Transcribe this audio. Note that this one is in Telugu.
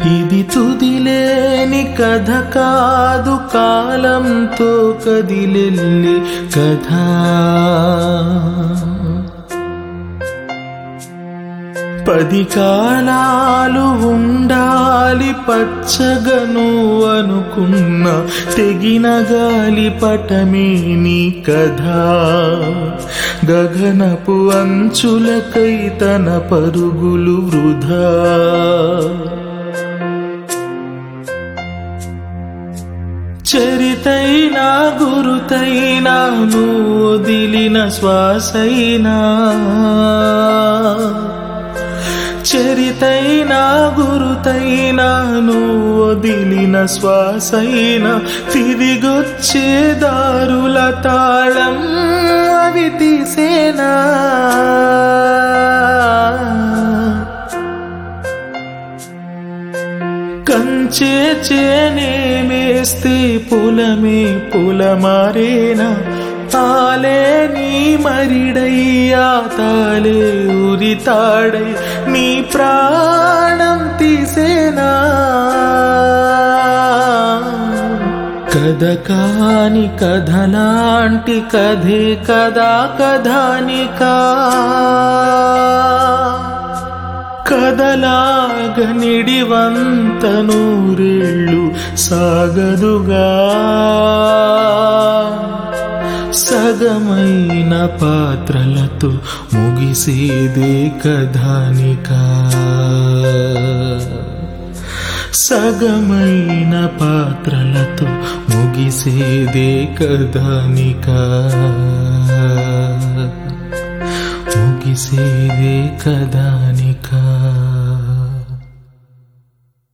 ఇది తుదిలేని కథ కాదు కాలంతో కదిలెల్లి కథ పది కాలాలు ఉండాలి పచ్చగను అనుకున్న తెగిన గాలి పటమే నీ కథ గగనపు అంచులకై తన పరుగులు వృధా చరితైనా గురుతైనా నువ్వు వదిలిన శ్వాసైనా చరితైనా గురుతైనా నువ్వు వదిలిన శ్వాసైనా తిరిగొచ్చే దారుల తాళం అవి తీసేనా కంచే చేనే మేస్తే పులమే పులమారేనా తాలే నీ మరిడయ్యా తాలే ఉరితాడై నీ ప్రాణం తీసేనా కథ కాని కథలాంటి కథే కదా కథానికా కదలాగ నిడివంత నూరేళ్ళు సాగదుగా సగమైన పాత్రలతో ముగిసేదే కథానికా సగమైన పాత్రలతో ముగిసేదే కథానికా ముగిసేదే కథానికా